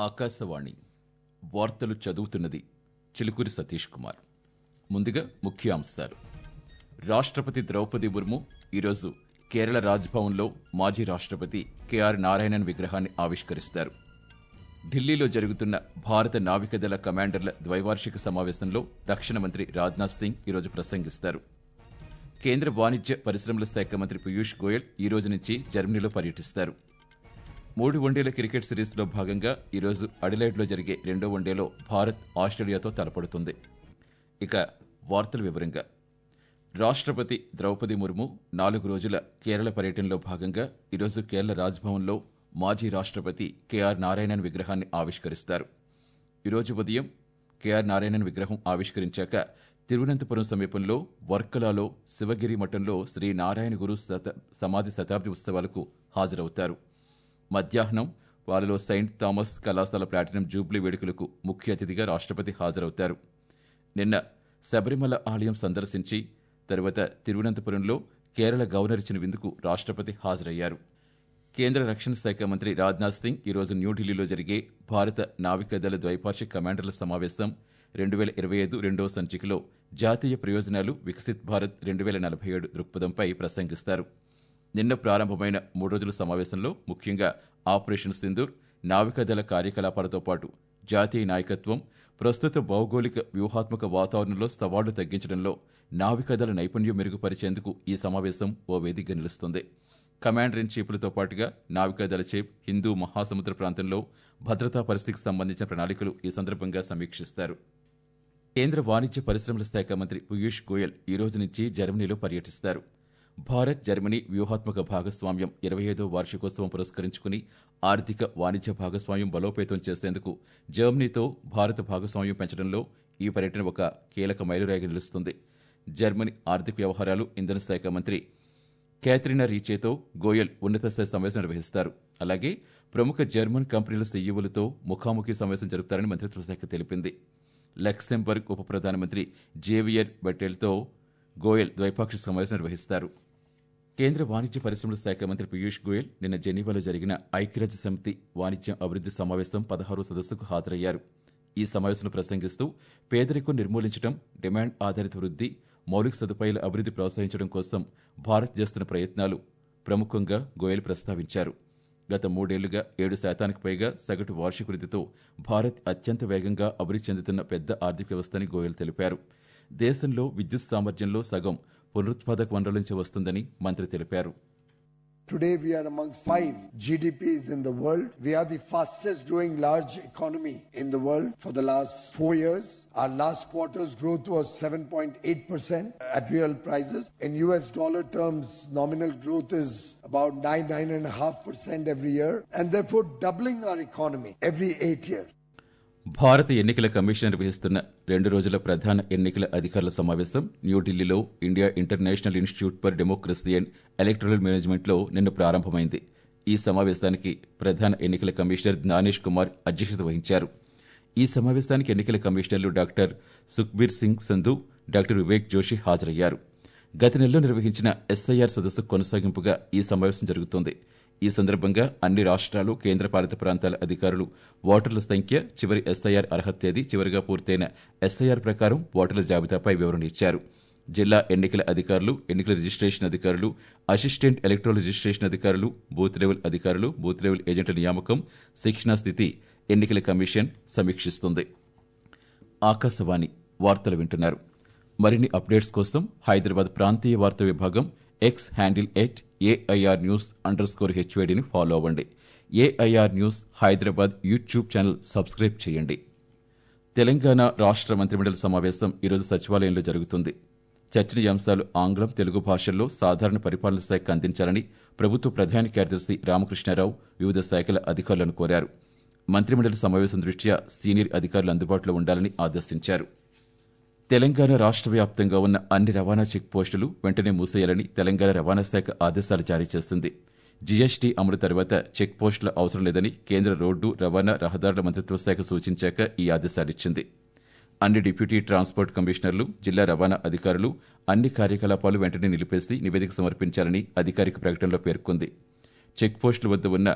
ఆకాశవాణి వార్తలు చదువుతున్నది చిలుకూరి సతీష్ కుమార్ ముందుగా ముఖ్యాంశాలు రాష్ట్రపతి ద్రౌపది ముర్ము ఈరోజు కేరళ రాజ్భవన్లో మాజీ రాష్ట్రపతి కెఆర్ నారాయణన్ విగ్రహాన్ని ఆవిష్కరిస్తారు ఢిల్లీలో జరుగుతున్న భారత నావికదళ కమాండర్ల ద్వైవార్షిక సమావేశంలో రక్షణ మంత్రి రాజ్నాథ్ సింగ్ ఈరోజు ప్రసంగిస్తారు కేంద్ర వాణిజ్య పరిశ్రమల శాఖ మంత్రి పీయూష్ గోయల్ ఈ రోజు నుంచి జర్మనీలో పర్యటిస్తారు మూడు వన్డేల క్రికెట్ సిరీస్లో భాగంగా ఈరోజు అడిలైడ్లో జరిగే రెండో వన్డేలో భారత్ ఆస్ట్రేలియాతో తలపడుతుంది ఇక వార్తల వివరంగా రాష్ట్రపతి ద్రౌపది ముర్ము నాలుగు రోజుల కేరళ పర్యటనలో భాగంగా ఈరోజు కేరళ రాజ్భవన్లో మాజీ రాష్ట్రపతి కెఆర్ నారాయణన్ విగ్రహాన్ని ఆవిష్కరిస్తారు ఈరోజు ఉదయం కెఆర్ నారాయణన్ విగ్రహం ఆవిష్కరించాక తిరువనంతపురం సమీపంలో వర్కలాలో శివగిరి మఠంలో శ్రీ నారాయణ గురు శత సమాధి శతాబ్ది ఉత్సవాలకు హాజరవుతారు మధ్యాహ్నం వారిలో సెయింట్ థామస్ కళాశాల ప్లాటినం జూబ్లీ వేడుకలకు ముఖ్య అతిథిగా రాష్ట్రపతి హాజరవుతారు నిన్న శబరిమల ఆలయం సందర్శించి తరువాత తిరువనంతపురంలో కేరళ గవర్నర్ ఇచ్చిన విందుకు రాష్ట్రపతి హాజరయ్యారు కేంద్ర రక్షణ శాఖ మంత్రి రాజ్నాథ్ సింగ్ ఈరోజు న్యూఢిల్లీలో జరిగే భారత నావికాదళ ద్వైపాక్షిక కమాండర్ల సమావేశం రెండు వేల ఇరవై ఐదు రెండవ సంచికలో జాతీయ ప్రయోజనాలు వికసిత్ భారత్ రెండు వేల నలభై ఏడు దృక్పథంపై ప్రసంగిస్తారు నిన్న ప్రారంభమైన మూడు రోజుల సమావేశంలో ముఖ్యంగా ఆపరేషన్ సింధూర్ నావికాదళ కార్యకలాపాలతో పాటు జాతీయ నాయకత్వం ప్రస్తుత భౌగోళిక వ్యూహాత్మక వాతావరణంలో సవాళ్లు తగ్గించడంలో నావికాదళ నైపుణ్యం మెరుగుపరిచేందుకు ఈ సమావేశం ఓ వేదికగా నిలుస్తుంది కమాండర్ ఇన్ చీఫ్లతో పాటుగా నావికాదళ చీఫ్ హిందూ మహాసముద్ర ప్రాంతంలో భద్రతా పరిస్థితికి సంబంధించిన ప్రణాళికలు ఈ సందర్భంగా సమీక్షిస్తారు కేంద్ర వాణిజ్య పరిశ్రమల శాఖ మంత్రి పీయూష్ గోయల్ ఈ రోజు నుంచి జర్మనీలో పర్యటిస్తారు భారత్ జర్మనీ వ్యూహాత్మక భాగస్వామ్యం ఇరవై ఐదో వార్షికోత్సవం పురస్కరించుకుని ఆర్థిక వాణిజ్య భాగస్వామ్యం బలోపేతం చేసేందుకు జర్మనీతో భారత భాగస్వామ్యం పెంచడంలో ఈ పర్యటన ఒక కీలక మైలురాయిగా నిలుస్తుంది జర్మనీ ఆర్థిక వ్యవహారాలు ఇంధన శాఖ మంత్రి క్యాథరినా రీచేతో గోయల్ ఉన్నత స్థాయి సమావేశం నిర్వహిస్తారు అలాగే ప్రముఖ జర్మన్ కంపెనీల సీఈఓలతో ముఖాముఖి సమావేశం జరుపుతారని మంత్రిత్వ శాఖ తెలిపింది లక్సెంబర్గ్ ఉప ప్రధానమంత్రి జేవియర్ బెటెల్తో గోయల్ ద్వైపాక్షిక సమావేశం నిర్వహిస్తారు కేంద్ర వాణిజ్య పరిశ్రమల శాఖ మంత్రి పీయూష్ గోయల్ నిన్న జెనీవాలో జరిగిన ఐక్యరాజ్య సమితి వాణిజ్యం అభివృద్ధి సమావేశం పదహారు సదస్సుకు హాజరయ్యారు ఈ సమావేశంలో ప్రసంగిస్తూ పేదరికం నిర్మూలించడం డిమాండ్ ఆధారిత వృద్ధి మౌలిక సదుపాయాల అభివృద్ధి ప్రోత్సహించడం కోసం భారత్ చేస్తున్న ప్రయత్నాలు ప్రముఖంగా గోయల్ ప్రస్తావించారు గత మూడేళ్లుగా ఏడు శాతానికి పైగా సగటు వార్షిక వృద్ధితో భారత్ అత్యంత వేగంగా అభివృద్ధి చెందుతున్న పెద్ద ఆర్థిక వ్యవస్థని గోయల్ తెలిపారు దేశంలో విద్యుత్ సామర్థ్యంలో సగం పునరుత్పాదక వనరుల నుంచి వస్తుందని మంత్రి తెలిపారు Today we are amongst five GDPs in the world. We are the fastest growing large economy in the world for the last four years. Our last quarter's growth was 7.8% at real prices. In US dollar terms, nominal growth is about 9, 9.5% every year, and therefore doubling our economy every eight years. భారత ఎన్నికల commission నిర్వహిస్తున్న రెండు రోజుల ప్రధాన ఎన్నికల అధికారుల సమావేశం న్యూఢిల్లీలో India International Institute for Democracy and Electoral మేనేజ్మెంట్లో నిన్న ప్రారంభమైంది ఈ సమావేశానికి ప్రధాన ఎన్నికల కమిషనర్ జ్ఞానేష్ కుమార్ అధ్యక్షత వహించారు ఈ సమావేశానికి ఎన్నికల కమిషనర్లు డాక్టర్ సుఖ్బీర్ సింగ్ సంధు డాక్టర్ వివేక్ జోషి హాజరయ్యారు గత నెలలో నిర్వహించిన ఎస్ఐఆర్ సదస్సు కొనసాగింపుగా ఈ సమావేశం జరుగుతోంది ఈ సందర్భంగా అన్ని రాష్ట్రాలు కేంద్రపాలిత ప్రాంతాల అధికారులు ఓటర్ల సంఖ్య చివరి ఎస్ఐఆర్ అర్హత తేదీ చివరిగా పూర్తయిన ఎస్ఐఆర్ ప్రకారం ఓటర్ల జాబితాపై వివరణ ఇచ్చారు జిల్లా ఎన్నికల అధికారులు ఎన్నికల రిజిస్ట్రేషన్ అధికారులు అసిస్టెంట్ ఎలక్ట్రల్ రిజిస్ట్రేషన్ అధికారులు బూత్ లెవెల్ అధికారులు బూత్ లెవెల్ ఏజెంట్ల నియామకం శిక్షణా స్థితి ఎన్నికల కమిషన్ సమీక్షిస్తుంది ఆకాశవాణి వార్తలు వింటున్నారు మరిన్ని అప్డేట్స్ కోసం హైదరాబాద్ ప్రాంతీయ వార్తా విభాగం X handle at AIR news underscore హెచ్వేడిని ఫాలో అవ్వండి AIR news Hyderabad YouTube channel subscribe చేయండి తెలంగాణ రాష్ట్ర మంత్రిమండలి సమావేశం ఈరోజు సచివాలయంలో జరుగుతుంది చర్చనీయాంశాలు ఆంగ్లం తెలుగు భాషల్లో సాధారణ పరిపాలన శాఖ అందించాలని ప్రభుత్వ ప్రధాన కార్యదర్శి రామకృష్ణారావు వివిధ శాఖల అధికారులను కోరారు మంత్రిమండలి సమావేశం దృష్ట్యా సీనియర్ అధికారులు అందుబాటులో ఉండాలని ఆదేశించారు తెలంగాణ రాష్ట్ర వ్యాప్తంగా ఉన్న అన్ని రవాణా చెక్ పోస్టులు వెంటనే మూసేయాలని తెలంగాణ రవాణా శాఖ ఆదేశాలు జారీ చేస్తుంది జీఎస్టీ అమలు తర్వాత చెక్ పోస్టుల అవసరం లేదని కేంద్ర రోడ్డు రవాణా రహదారుల మంత్రిత్వ శాఖ సూచించాక ఈ ఆదేశాలిచ్చింది అన్ని డిప్యూటీ ట్రాన్స్పోర్ట్ కమిషనర్లు జిల్లా రవాణా అధికారులు అన్ని కార్యకలాపాలు వెంటనే నిలిపేసి నివేదిక సమర్పించాలని అధికారిక ప్రకటనలో పేర్కొంది చెక్ పోస్టుల వద్ద ఉన్న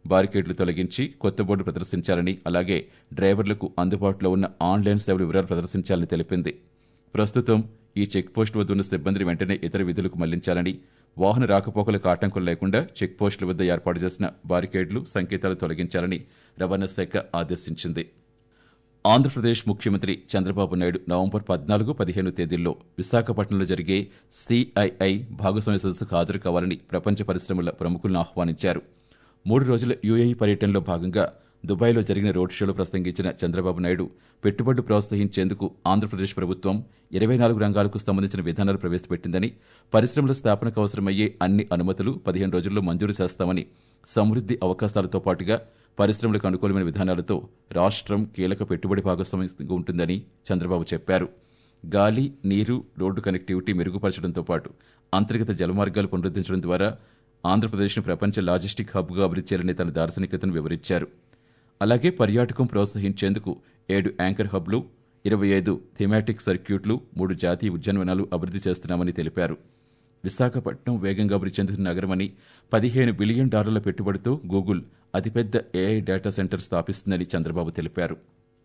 బారికేడ్లు తొలగించి కొత్త బోర్డు ప్రదర్శించాలని అలాగే డ్రైవర్లకు అందుబాటులో ఉన్న ఆన్లైన్ సేవల వివరాలు ప్రదర్శించాలని తెలిపింది ప్రస్తుతం ఈ చెక్ పోస్ట్ వద్ద ఉన్న సిబ్బందిని వెంటనే ఇతర విధులకు మళ్లించాలని వాహన రాకపోకలకు ఆటంకం లేకుండా చెక్ పోస్టుల వద్ద ఏర్పాటు చేసిన బారికేడ్లు సంకేతాలు తొలగించాలని రవాణా శాఖ ఆదేశించింది ఆంధ్రప్రదేశ్ ముఖ్యమంత్రి చంద్రబాబు నాయుడు నవంబర్ పద్నాలుగు పదిహేను తేదీల్లో విశాఖపట్నంలో జరిగే సిఐఐ భాగస్వామ్య సదస్సుకు హాజరు కావాలని ప్రపంచ పరిశ్రమల ప్రముఖులను ఆహ్వానించారు మూడు రోజుల యుఏఈ పర్యటనలో భాగంగా దుబాయ్లో జరిగిన రోడ్ షోలో ప్రసంగించిన చంద్రబాబు నాయుడు పెట్టుబడులు ప్రోత్సహించేందుకు ఆంధ్రప్రదేశ్ ప్రభుత్వం ఇరవై నాలుగు రంగాలకు సంబంధించిన విధానాలు ప్రవేశపెట్టిందని పరిశ్రమల స్థాపనకు అవసరమయ్యే అన్ని అనుమతులు పదిహేను రోజుల్లో మంజూరు చేస్తామని సమృద్ది అవకాశాలతో పాటుగా పరిశ్రమలకు అనుకూలమైన విధానాలతో రాష్ట్రం కీలక పెట్టుబడి భాగస్వామ్యంగా ఉంటుందని చంద్రబాబు చెప్పారు గాలి నీరు రోడ్డు కనెక్టివిటీ మెరుగుపరచడంతో పాటు అంతర్గత జలమార్గాలు పునరుద్ధరించడం ద్వారా ఆంధ్రప్రదేశ్ను ప్రపంచ లాజిస్టిక్ హబ్గా అభివృద్ధి చేయాలనే తన దార్శనికతను వివరించారు అలాగే పర్యాటకం ప్రోత్సహించేందుకు ఏడు యాంకర్ హబ్లు ఇరవై ఐదు థిమాటిక్ సర్క్యూట్లు మూడు జాతీయ ఉద్యానవనాలు అభివృద్ధి చేస్తున్నామని తెలిపారు విశాఖపట్నం వేగంగా అభివృద్ధి చెందుతున్న నగరమని పదిహేను బిలియన్ డాలర్ల పెట్టుబడితో గూగుల్ అతిపెద్ద ఏఐ డేటా సెంటర్ స్థాపిస్తుందని చంద్రబాబు తెలిపారు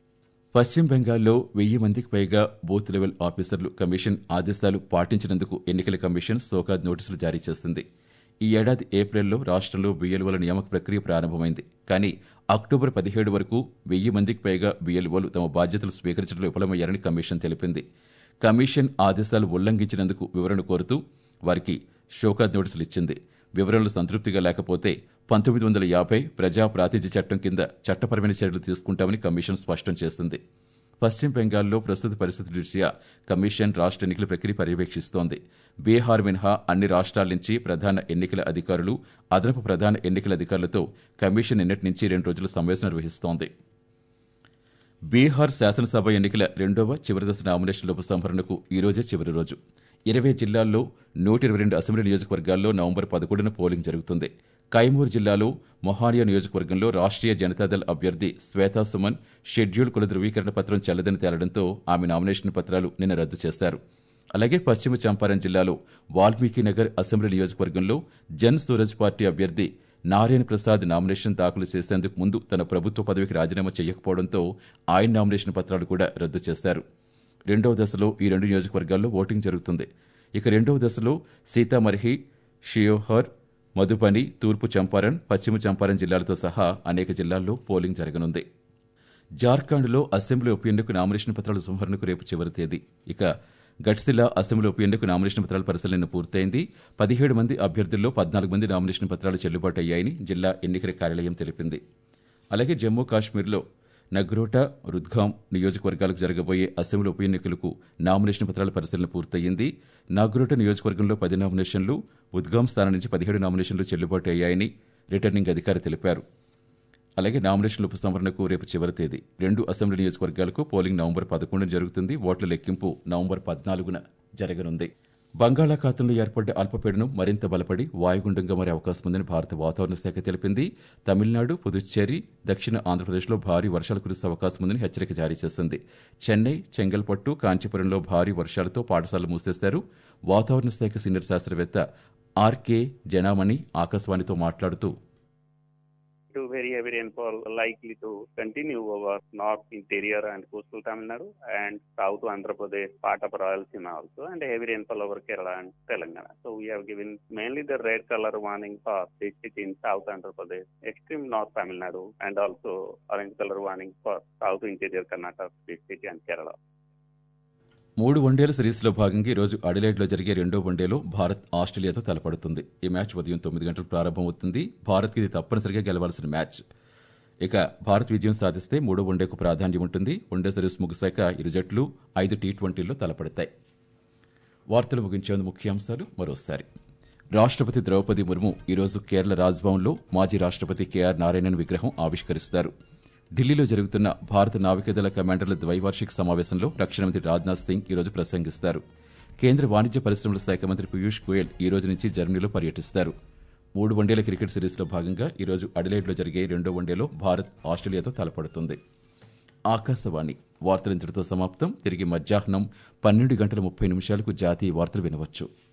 పశ్చిమ బెంగాల్లో వెయ్యి మందికి పైగా బూత్ లెవెల్ ఆఫీసర్లు కమిషన్ ఆదేశాలు పాటించినందుకు ఎన్నికల కమిషన్ సోకాద్ నోటీసులు జారీ చేసింది ఈ ఏడాది ఏప్రిల్లో రాష్ట్రంలో బిఎల్ఓల నియామక ప్రక్రియ ప్రారంభమైంది కానీ అక్టోబర్ పదిహేడు వరకు వెయ్యి మందికి పైగా బిఎల్ఓలు తమ బాధ్యతలు స్వీకరించడంలో విఫలమయ్యారని కమిషన్ తెలిపింది కమిషన్ ఆదేశాలు ఉల్లంఘించినందుకు వివరణ కోరుతూ వారికి షోకాద్ నోటీసులు ఇచ్చింది వివరణలు సంతృప్తిగా లేకపోతే పంతొమ్మిది వందల యాభై ప్రజా ప్రాతినిధ్య చట్టం కింద చట్టపరమైన చర్యలు తీసుకుంటామని కమిషన్ స్పష్టం చేసింది పశ్చిమ బెంగాల్లో ప్రస్తుత పరిస్థితి దృష్ట్యా కమిషన్ రాష్ట్ర ఎన్నికల ప్రక్రియ పర్యవేక్షిస్తోంది బీహార్ మినహా అన్ని రాష్ట్రాల నుంచి ప్రధాన ఎన్నికల అధికారులు అదనపు ప్రధాన ఎన్నికల అధికారులతో కమిషన్ నిన్నటి నుంచి రెండు రోజుల సమావేశం నిర్వహిస్తోంది బీహార్ శాసనసభ ఎన్నికల రెండవ చివరి దశ నామినేషన్ల ఉపసంహరణకు ఈ రోజే చివరి రోజు ఇరవై జిల్లాల్లో నూట ఇరవై రెండు అసెంబ్లీ నియోజకవర్గాల్లో నవంబర్ పదకొండున పోలింగ్ జరుగుతుంది కైమూర్ జిల్లాలో మొహానియా నియోజకవర్గంలో రాష్ట్రీయ జనతాదళ్ అభ్యర్థి శ్వేతా సుమన్ షెడ్యూల్ కుల ధృవీకరణ పత్రం చెల్లదని తేలడంతో ఆమె నామినేషన్ పత్రాలు నిన్న రద్దు చేశారు అలాగే పశ్చిమ చంపారణ్ జిల్లాలో వాల్మీకి నగర్ అసెంబ్లీ నియోజకవర్గంలో జన్ సూరజ్ పార్టీ అభ్యర్థి నారాయణ ప్రసాద్ నామినేషన్ దాఖలు చేసేందుకు ముందు తన ప్రభుత్వ పదవికి రాజీనామా చేయకపోవడంతో ఆయన నామినేషన్ పత్రాలు కూడా రద్దు చేశారు రెండవ దశలో ఈ రెండు నియోజకవర్గాల్లో ఓటింగ్ జరుగుతుంది ఇక రెండవ దశలో సీతామర్హి షియోహర్ మధుబని తూర్పు చంపారణ్ పశ్చిమ చంపారణ్ జిల్లాలతో సహా అనేక జిల్లాల్లో పోలింగ్ జరగనుంది జార్ఖండ్లో అసెంబ్లీ ఉప ఎన్నిక నామినేషన్ పత్రాల సంహరణకు రేపు చివరి తేదీ ఇక గట్సిలా అసెంబ్లీ ఉప ఎన్నిక నామినేషన్ పత్రాల పరిశీలన పూర్తయింది పదిహేడు మంది అభ్యర్థుల్లో పద్నాలుగు మంది నామినేషన్ పత్రాలు చెల్లుబాటు అయ్యాయని జిల్లా ఎన్నికల కార్యాలయం తెలిపింది అలాగే జమ్మూ కాశ్మీర్లో నగ్రోటా రుద్గాం నియోజకవర్గాలకు జరగబోయే అసెంబ్లీ ఉప ఎన్నికలకు నామినేషన్ పత్రాల పరిశీలన పూర్తయింది నాగ్రోటా నియోజకవర్గంలో పది నామినేషన్లు ఉద్గాం స్థానం నుంచి పదిహేడు నామినేషన్లు చెల్లుబాటు అయ్యాయని రిటర్నింగ్ అధికారి తెలిపారు అలాగే నామినేషన్ల ఉపసంహరణకు రేపు చివరి తేదీ రెండు అసెంబ్లీ నియోజకవర్గాలకు పోలింగ్ నవంబర్ పదకొండున జరుగుతుంది ఓట్ల లెక్కింపు నవంబర్ పద్నాలుగున జరగనుంది బంగాళాఖాతంలో ఏర్పడ్డ అల్పపీడనం మరింత బలపడి వాయుగుండంగా మారే అవకాశం ఉందని భారత వాతావరణ శాఖ తెలిపింది తమిళనాడు పుదుచ్చేరి దక్షిణ ఆంధ్రప్రదేశ్లో భారీ వర్షాలు కురిసే అవకాశం ఉందని హెచ్చరిక జారీ చేసింది చెన్నై చెంగల్పట్టు కాంచీపురంలో భారీ వర్షాలతో పాఠశాలలు మూసేశారు వాతావరణ శాఖ సీనియర్ శాస్త్రవేత్త ఆర్కే జనామణి ఆకాశవాణితో మాట్లాడుతూ to very heavy rainfall likely to continue over north interior and coastal Tamil Nadu and south Andhra Pradesh, part of Rayalaseema also, and heavy rainfall over Kerala and Telangana. So we have given mainly the red color warning for district in south Andhra Pradesh, extreme north Tamil Nadu, and also orange color warning for south interior Karnataka district and Kerala. మూడు వన్డేల సిరీస్లో భాగంగా ఈరోజు అడిలైడ్లో జరిగే రెండో వన్డేలో భారత్ ఆస్ట్రేలియాతో తలపడుతుంది ఈ మ్యాచ్ ఉదయం తొమ్మిది గంటలకు ప్రారంభమవుతుంది భారత్కి ఇది తప్పనిసరిగా గెలవాల్సిన మ్యాచ్ ఇక భారత్ విజయం సాధిస్తే మూడో వన్డేకు ప్రాధాన్యం ఉంటుంది వన్డే సిరీస్ ముగిశాక ఇరు జట్లు ఐదు టీ ట్వంటీల్లో తలపడతాయి వార్తలు ముగించేందుకు ముఖ్యాంశాలు మరోసారి రాష్ట్రపతి ద్రౌపది ముర్ము ఈరోజు కేరళ రాజ్భవన్లో మాజీ రాష్ట్రపతి కెఆర్ నారాయణన్ విగ్రహం ఆవిష్కరిస్తారు ఢిల్లీలో జరుగుతున్న భారత నావికాదళ కమాండర్ల ద్వైవార్షిక సమావేశంలో రక్షణ మంత్రి రాజ్నాథ్ సింగ్ ఈరోజు ప్రసంగిస్తారు కేంద్ర వాణిజ్య పరిశ్రమల శాఖ మంత్రి పీయూష్ గోయల్ ఈ రోజు నుంచి జర్మనీలో పర్యటిస్తారు మూడు వన్డేల క్రికెట్ సిరీస్లో భాగంగా ఈరోజు అడిలైడ్లో జరిగే రెండో వన్డేలో భారత్ ఆస్ట్రేలియాతో తలపడుతుంది ఆకాశవాణి వార్తలు ఇంతటితో సమాప్తం తిరిగి మధ్యాహ్నం పన్నెండు గంటల ముప్పై నిమిషాలకు జాతీయ వార్తలు వినవచ్చు